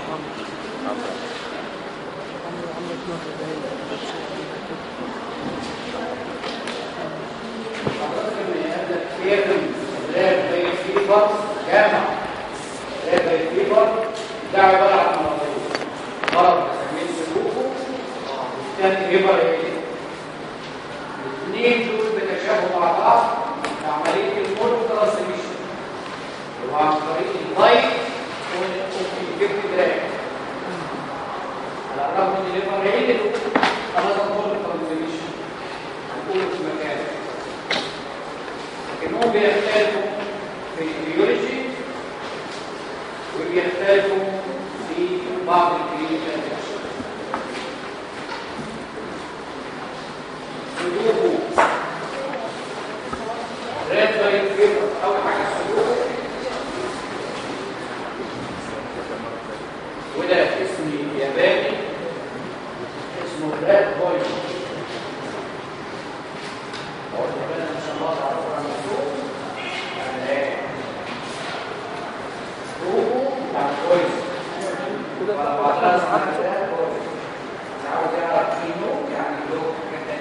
جامع ده عباره عن مرضين مرض بنسميه سلوكه والثاني هيبر ايه الاثنين دول بيتشابهوا مع بعض بعمليه المول ترانسميشن وعن طريق اللايت والانفكت دراج على الرغم ان الليفر هي اللي خلاص المول ترانسميشن هنقوله في مكانه لكنهم بيختلفوا في البيولوجي وبيختلفوا في بعض الكلينيكال سلوكه ريد لاين فيبر اول حاجه سلوكه وده اسم ياباني اسمه ريد بوي اقول ربنا ان شاء الله تعرفوا عن السوق سلوكه يعني كويس ولا بعدها اسمها ريد بوي عاوز يعرف مين يعني له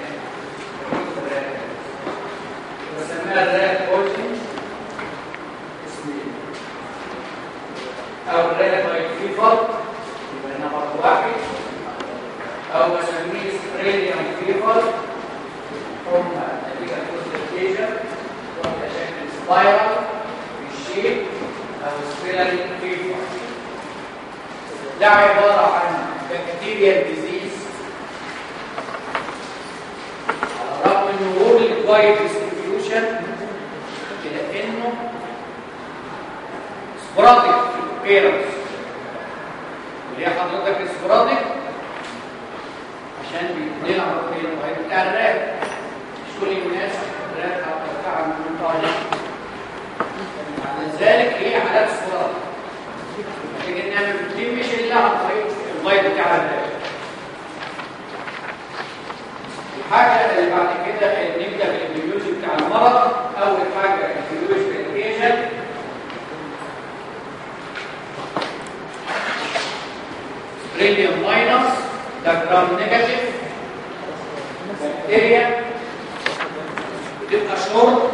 بسميها الريد بويزن اسمي او الريد بايت فيفر يبقى هنا برضه واحد او بسميه سبريديان فيفر هم نتيجه كونسنتريشن وده شكل سبايرال في الشيب او سبيرالي فيفر ده عباره عن بكتيريا ديزيز على الرغم انه هو الكوايت ديستريبيوشن الا انه سبوراديك بيرنس وليه حضرتك سبوراديك عشان بيدينا في المهيئ بتاع الراب مش كل الناس الراب هترفع من المنطقه على ذلك هي حالات سبوراديك لكن نعمل دي مش الا عن طريق المهيئ بتاع الراب الحاجة اللي بعد كده نبدأ بالبيولوجي بتاع المرض أول حاجة البيولوجي بالكيجن بريليوم ماينس ده جرام نيجاتيف بكتيريا بتبقى شورت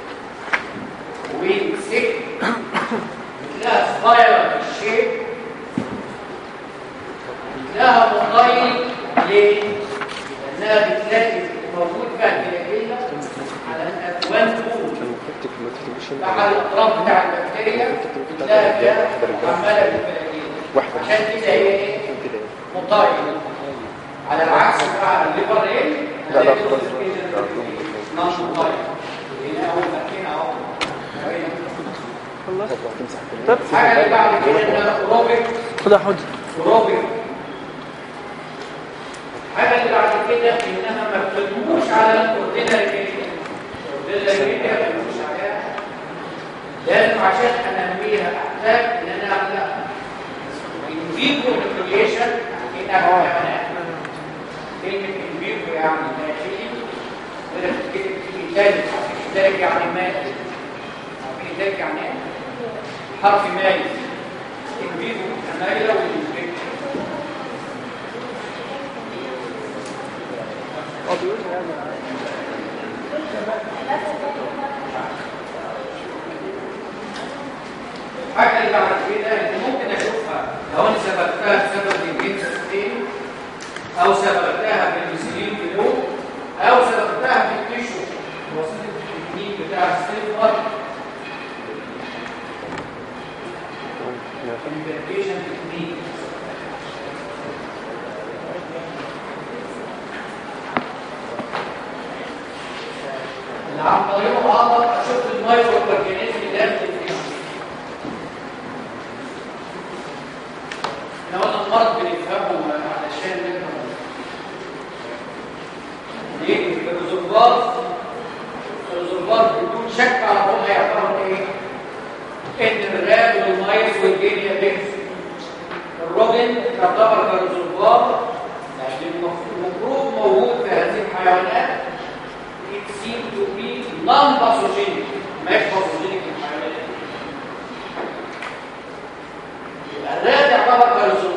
وسك بتلاقيها سبايرال الشيب بتلاقيها مطايل ليه؟ لانها بتلاقي موجود فيها كلاكيلا على الاكوان طول على الاطراف بتاع البكتيريا بتلاقي فيها عماله بالكلاكيلا عشان كده هي ايه مطايل على العكس بتاع الليبر ايه لا لا خلاص نشط مطايل هنا اهو هنا اهو طب حاجه اللي بعد كده انها اوروبيك خد يا حوض اوروبيك الحاجه اللي بعد كده انها ما بتدموش على الاوردينري ميديا الاوردينري ميديا ما بتدموش عليها لازم عشان انميها احتاج ان انا اعملها ان فيفو ريكريشن كده كمان كلمه ان فيفو يعني ماشي ولا بتتكتب في انتاج انتاج يعني مائي عارفين انتاج يعني ايه؟ حرف مائي ان فيفو مايله والانفكشن الحاجه اللي بعد كده انت ممكن اشوفها لو انا سببتها بسبب الجنس ستين او سببتها بالمسلين فلو او سببتها بالتيشو وسيله التكنيك بتاع السيلفر الانفكشن تكنيك اللي عن طريقه اقدر اشوف المايكرو اورجانيزم اللي داخل التيشو احنا قلنا المرض بنفهمه علشان نفهم ليه الريزرفوار الريزرفوار بدون شك على طول هيعتبر ايه ان الراب والمايس والجينيا بيكس الروبن تعتبر كريزرفوار يعني المفروض موجود في هذه الحيوانات it seems to be non-pathogenic مش pathogenic الحيوانات يبقى الراب يعتبر كريزرفوار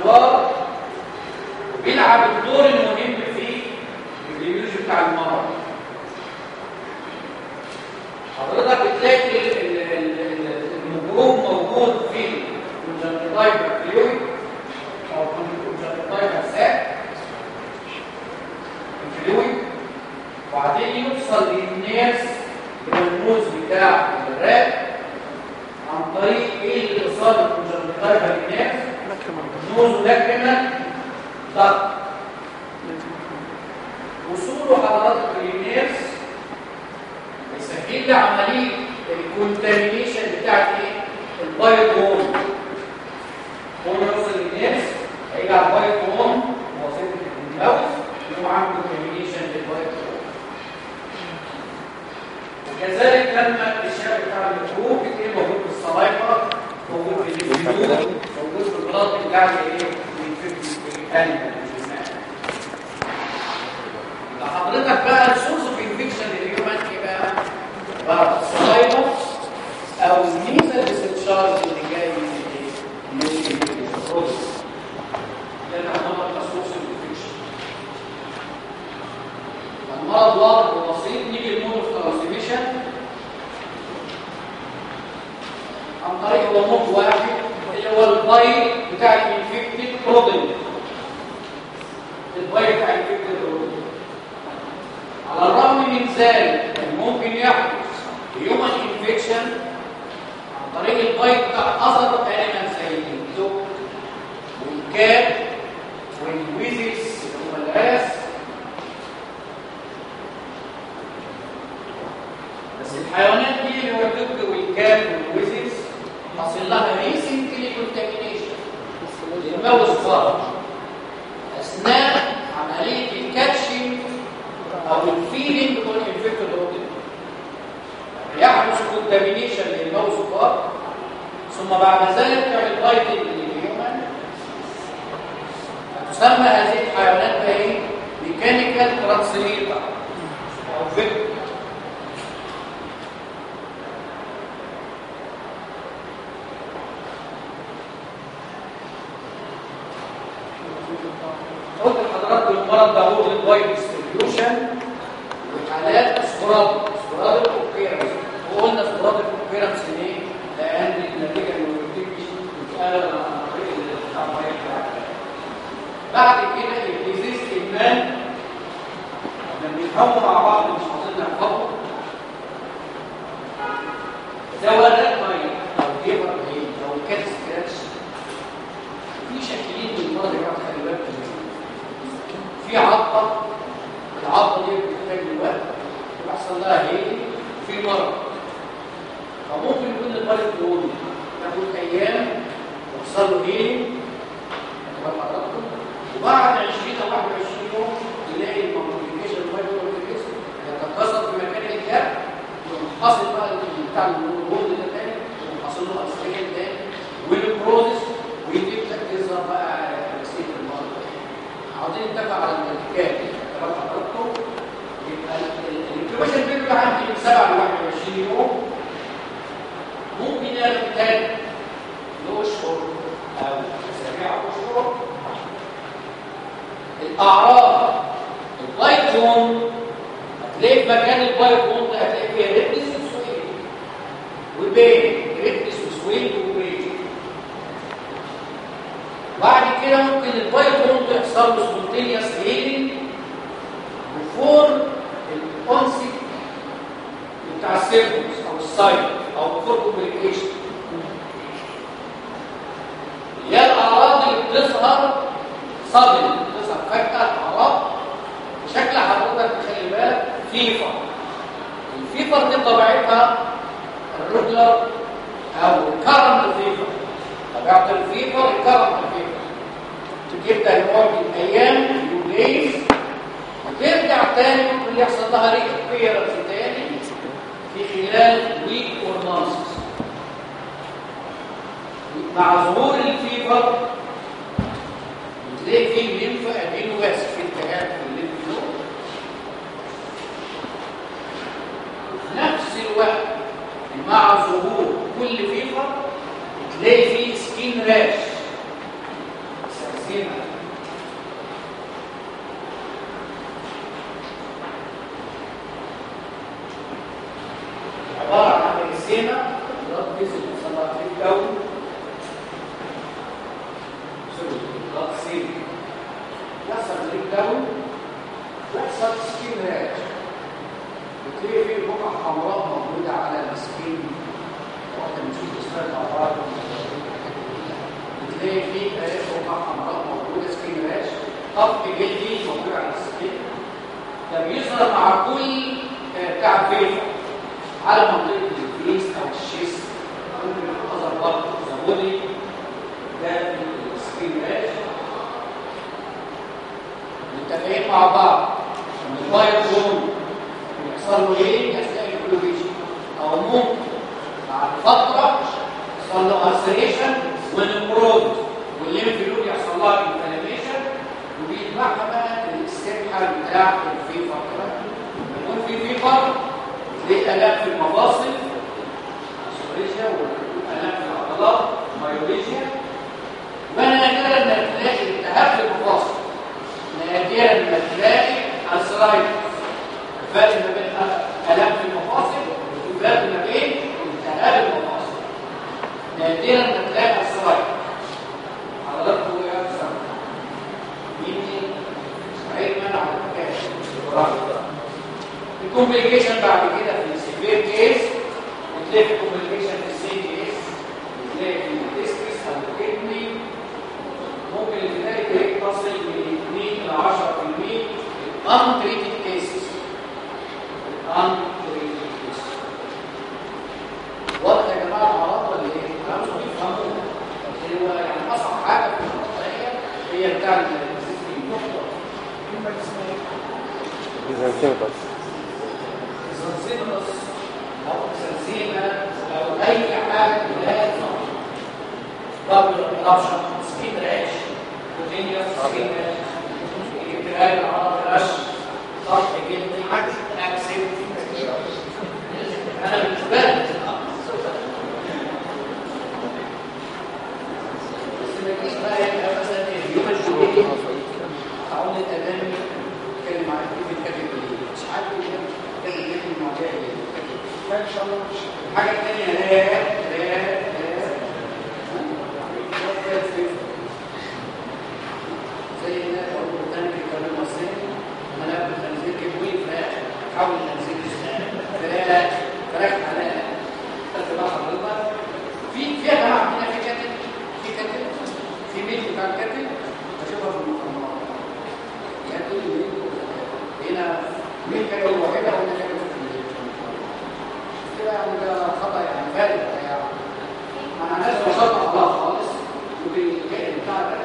توصل للناس بالنوز بتاع الراب عن طريق ايه اللي اصابه الكونجكتيفا للناس نوز لاكريمال ضغط وصوله حضراتكم للناس يسهل لي عمليه الكونتامينيشن بتاعت ايه البايت هون هون يوصل للناس هيجي على البايت هون وسيله الماوس يقوم عامل كونتامينيشن للبايت هون وكذلك لما الشاب بتاع المكروه بتلاقيه موجود في الصلايفه موجود في الجلود موجود في البلاط بتاع الايه الانيمال حضرتك بقى السورس اوف انفكشن للهيومن ايه بقى؟ بقى الصلايفه او الميزه الاستشارج اللي جاي من الايه؟ من البروز ده اللي هنعمل كسورس اوف انفكشن المرض واضح وبسيط نيجي للمود اوف ترانسميشن عن طريق هو مود واحد اللي هو الباي بتاع الانفكتد برودكت الباي بتاع الانفكتد برودكت على الرغم من ذلك ممكن يحدث هيومن انفكشن عن طريق البايت بتاع اثر تقريبا زي الدب والكاب والويزيس اللي هم الراس بس الحيوانات دي اللي هو الدب والكاب والويزيس حصل لها ريسنتلي كونتامينيشن للماوس فار اثناء عمليه الكاتشنج او الفيلينج فور انفكتد اورجن يحدث كونتامينيشن للماوس فار ثم بعد ذلك تعمل بايتنج للهيومن تسمى هذه الحيوانات بايه ميكانيكال ترانسميتر او فيكتور قلت لحضراتكم المرض ده هو الوايد ديستريبيوشن وحالات سبوراد سبوراد الاوكيرنس وقلنا سبوراد الاوكيرنس ليه؟ لان النتيجه انه بتيجي بتتقلب عن طريق التعبير بعد كده الديزيز ادمان لما بيتهموا مع بعض مش عاوزين نحفظه زوالات ميه او جيبر بعيد او كات سكراتش في شكلين من المرض يا جماعه خلي بالكم في عضه العضه دي بتحتاج الوقت ويحصل لها هيك في مرض فممكن يكون المرض دول تاخد ايام ويحصل له هيك وبعد 20 او 21 يوم تلاقي المالتيبيكيشن فايبروكليكيشن يتكاثر في مكان الجاب وحاصل بقى بتاع الهرمون ده تاني وحاصل له اسكيل تاني والبروزس ويبدا تظهر بقى نسيت المرض عاوزين نتفق على النتيجات تمام حضراتكم يبقى الانكيوبيشن بيريود عندي من 7 ل 21 يوم ممكن ياخد تاني له اشهر او اسابيع او اشهر الاعراض البايكون هتلاقي في مكان البايكون ده هتلاقي فيها ريدنس وسويل وبين ريدنس وسويل وبين بعد كده ممكن البايكون تحصل له سبونتينيوس هيلينج بفور الكونسيبت بتاع السيرفس او السايت او الفور كوميونيكيشن هي الاعراض اللي بتظهر صدمه بتظهر فجاه اعراض شكل حضرتك تخلي بالك فيفر الفيفر دي طبيعتها الريجولار او الكرنت فيفر طبيعه الفيفر الكرنت فيفر تبدا يقعد الايام يوليز وترجع تاني ممكن يحصل لها ريكبيرنس تاني في خلال ويك اور مانثs مع ظهور الفيفر تلاقي فيه الليمف ادينه بس في التهاب في الليمف نود في نفس الوقت مع ظهور كل فيفر تلاقي فيه سكين راش سرسيمه عباره عن رسيمه بلاد فيزل بيصنع في الجو سوري بلاد سيل يحصل بريك داون ويحصل سكين راش تلاقي في بقع حمراء موجوده على السكين وقت ما تشوف اسمها الاعراض بتلاقي في بقع حمراء موجوده سكين راش خط جلدي موجود على السكين ده بيظهر مع كل بتاع فيفا على منطقه الفيس او الشيست ممكن يظهر برضه زبودي ده في السكين راش متفقين مع بعض ان الفاير زون يحصل له ايه اثناء الكلوفيشن او ممكن بعد فتره يحصل له ارسريشن ونمرود والليمف لود يحصل لها انفلاميشن وبيتبعها بقى الاستبحه بتاع الفيفر يكون في فيفر تلاقي الام في المفاصل سوريجيا والام في العضلات مايوليجيا ونادرا انك تلاقي التهاب في المفاصل نادرا انك تلاقي ارثرايتس الفرق ما بين الام في المفاصل والفرق ما بين التهاب المفاصل نادرا انك تلاقي ارثرايتس حضرتك هو يا استاذ مين سعيد منع الحكايه الكومبليكيشن بعد كده في السيفير كيس وتلاقي الكومبليكيشن في السي دي اس وتلاقي في الديسكس او الكدني ممكن تلاقي تصل من 2 الى 10% untreated cases untreated cases واضح يا جماعه الاعراض ولا ايه؟ انتوا بتفهموا هو يعني اصعب حاجه في النقطه هي هي بتاع النقطه إذا تغلط الزنزينس او الزنزينه او اي حاجه لازم دبل رابشن سكين راش كوتينيوس سكين راش ابتلاء العضله رش ضغط جلدي اكسد انا بالنسبه لي بس ما تجيش بقى يبقى مثلا اليوم الجمعه تعود الأدامي يتكلم عن كيف يتكلم ليه مش عارف يتكلم ليه في المواضيع دي فإن شاء الله مش الحاجة الثانية لا لا لا زي ما أقول قدامك الكلام المصري أنا بالخنزير كبوي فراخ حاول الخنزير فراخ فراخ على خدت بقى حضرتك في في يا جماعة عندنا في كاتب في كاتب في ميل بتاع الكاتب بشوفها في المقامات يعني هنا مين كان الوحيدة ولا كان في كده وده خطأ يعني فارغ يعني أنا ناس بسطة الله خالص ممكن الكائن بتاع ده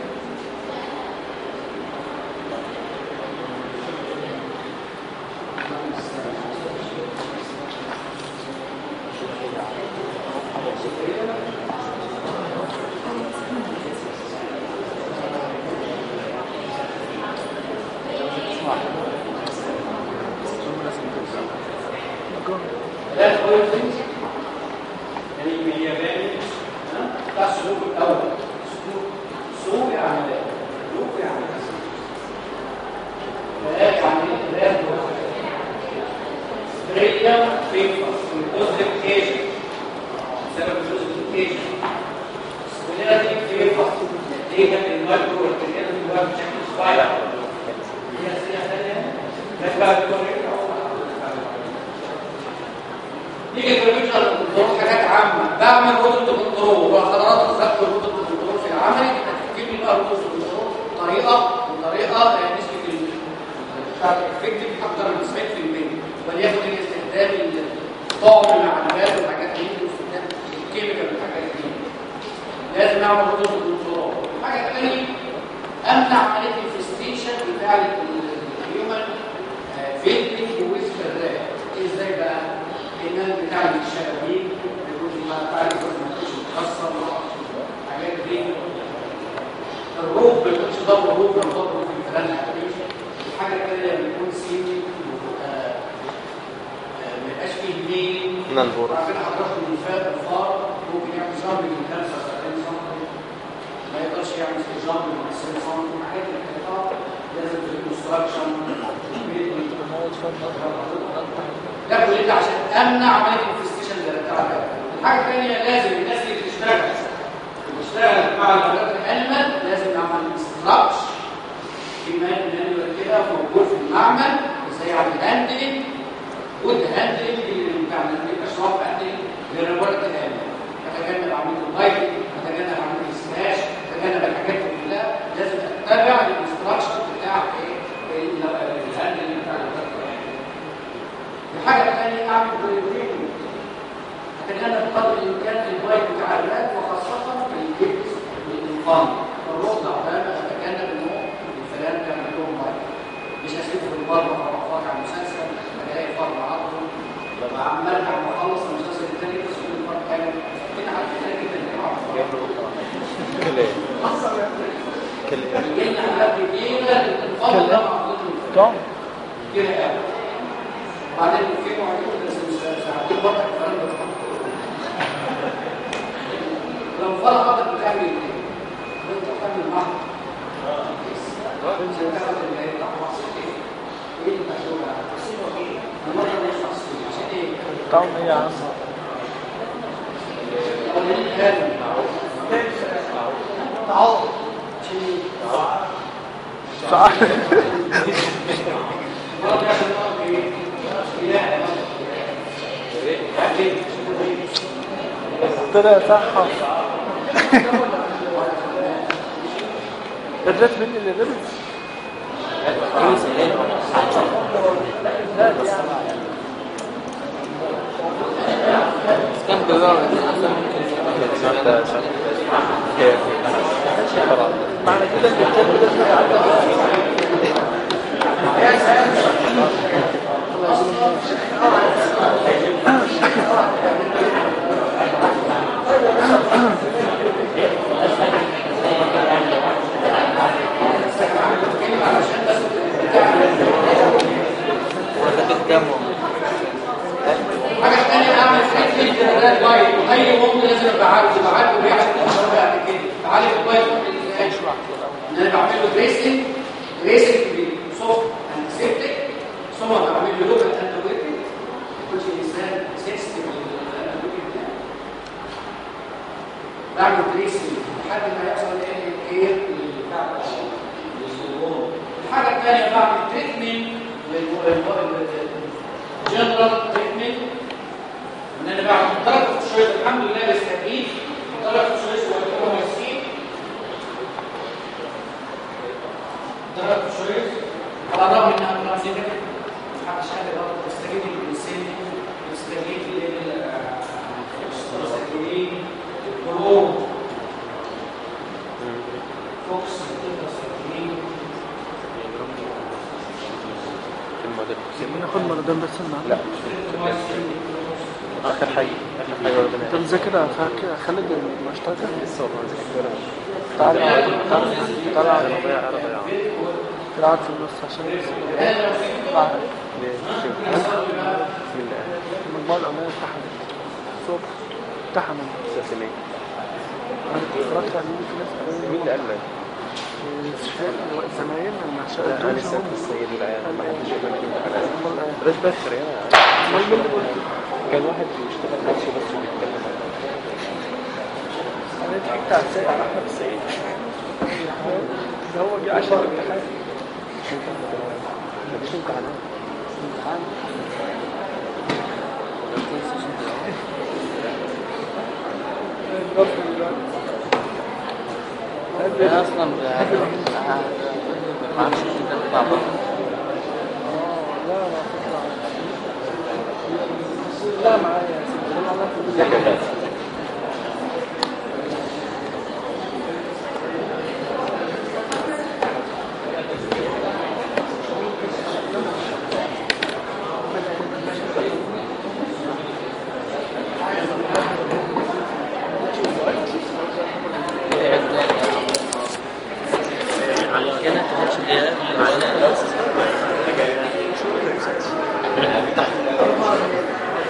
ده الكويزنج يعني من الياباني ها؟ بتاع السلوك الاول سلوك سلوك يعني لا سلوك يعني لا يعني لا ستريا فيفا كونزكتيشن سبب كونزكتيشن ولنا دي فيفا دي كانت المايكرو والكلام اللي هو بشكل صغير هي اسئله ثانيه بس بعد الطريقه نيجي في الفيوتشر كنترول حاجات عامه بعمل روبوت كنترول وحضرات خدت روبوت كنترول في العمل هتجيب لي بقى روبوت كنترول طريقه وطريقه نسبه بتاعت الافكتيف اكتر من 90% وليكن هي استخدام طعم المعلومات والحاجات دي واستخدام الكيميكال والحاجات دي لازم اعمل روبوت كنترول الحاجه الثانيه امنع عمليه الانفستيشن بتاع الهيومن فيلدنج ويز الراب ازاي بقى؟ الناس بتاع الشبابيك يقول ما تعرف ما تكونش متكسر حاجات دي الروب ما يكونش ضرب روب ولا ضرب في الفلان الحاجه الثانيه بيكون سيمي ما يبقاش فيه مين ننظر عارفين حضرتك من فات الفار ممكن يعمل جامب من 75 سم ما يقدرش يعمل جامب من 20 سم حاجات القطاع لازم في الكونستراكشن ده كل ده عشان امنع عمليه الانفستيشن اللي بتاع ده الحاجه الثانيه لازم الناس اللي بتشتغل بتشتغل مع الحاجات الانيمال لازم نعمل استراكش في مانوال كده موجود في المعمل ازاي يعمل هاندلنج اللايت اتجنب عمليه السلاش اتجنب الحاجات دي كلها لازم اتبع الانستراكشن بتاع ايه الهاند بتاع الحاجه الثانيه اعمل بريوريتي اتجنب قدر الامكان اللايت بتاع الرات وخاصه الجبس والانقاذ الرضع ده اتجنب ان هو الفلان بيعمل لهم لايت مش هسيبه في البر وافرج على المسلسل الاقي فرد عضله لما عمال بعد ما اخلص المسلسل الثاني بس كل فرد كامل كده على فكره كده اللي هو يجينا حاجات كتيره الفضل ده طبعا كده قوي بعدين في معيدين بس مش ساعتين برضه الكلام ده لو فرق حضرتك بتعمل ايه؟ انت بتعمل معاه تاخد اللي هيطلع ايه اللي مكتوب على المرة دي شخصية عشان ايه؟ طعم ايه يا عم الاولاني كان تعوض عشان ايه؟ صح المرة دي عشان نقف ايه؟ ايه؟ طلع صح الريت مني اللي غلط لا دي يعني كم دولار معنى كده ان الكلب لازم يتعدى حاجة تانية اعمل تريتمنت للريد لايت اي ممكن لازم ابقى عارف ابقى عارف بيه عشان اشرب بعد كده بعالج اللايت ان انا بعمل له بريسنج بريسنج بصوت انتسبتك ثم بعمل له لوكال انتوبيتك كل انسان سيستم بعمل بريسنج لحد ما يحصل ايه بتاع للصدور الحاجة الثانية بعمل تريتمنت جنرال تريتمنت ان انا بعمل درجه الشويس الحمد لله بستفيد درجه الشويس والكروميسين درجه الشويس على الرغم انها ترانزيتيف محدش قال برضه بستجيب للانسان بستجيب للستروساكرين الكلور فوكس التيتاساكرين ناخد مردان بس النهارده اخر حاجه اخر حاجه انت ربنا مذاكر فاكر خالد المشتركه لسه والله ذاكرت تعالى تعالى تعالى ربيع ربيع تلعب في النص عشان ليه بسم الله المجموعه الاولانيه امتحنت الصبح امتحنوا استاذ ليه انا كنت اتفرجت على في ناس قالوا مين اللي قال لك لي زمايلنا المحشر لا، انا دول لسه هم السيد العيال ما حدش يقول لك امتحانات امال ايه بلاش بشر يعني امال مين اللي قلت كان واحد بيشتغل نفسه بس وبيتكلم انا ضحكت على السيد على احمد السيد ده هو جه عشان الامتحان مفيش امتحانات امتحان الرفض دلوقتي انا اصلا ما اعرفش انت بتطلع بره لا لا فكرة لا معايا يا سيدي انا عملت كده تخش معانا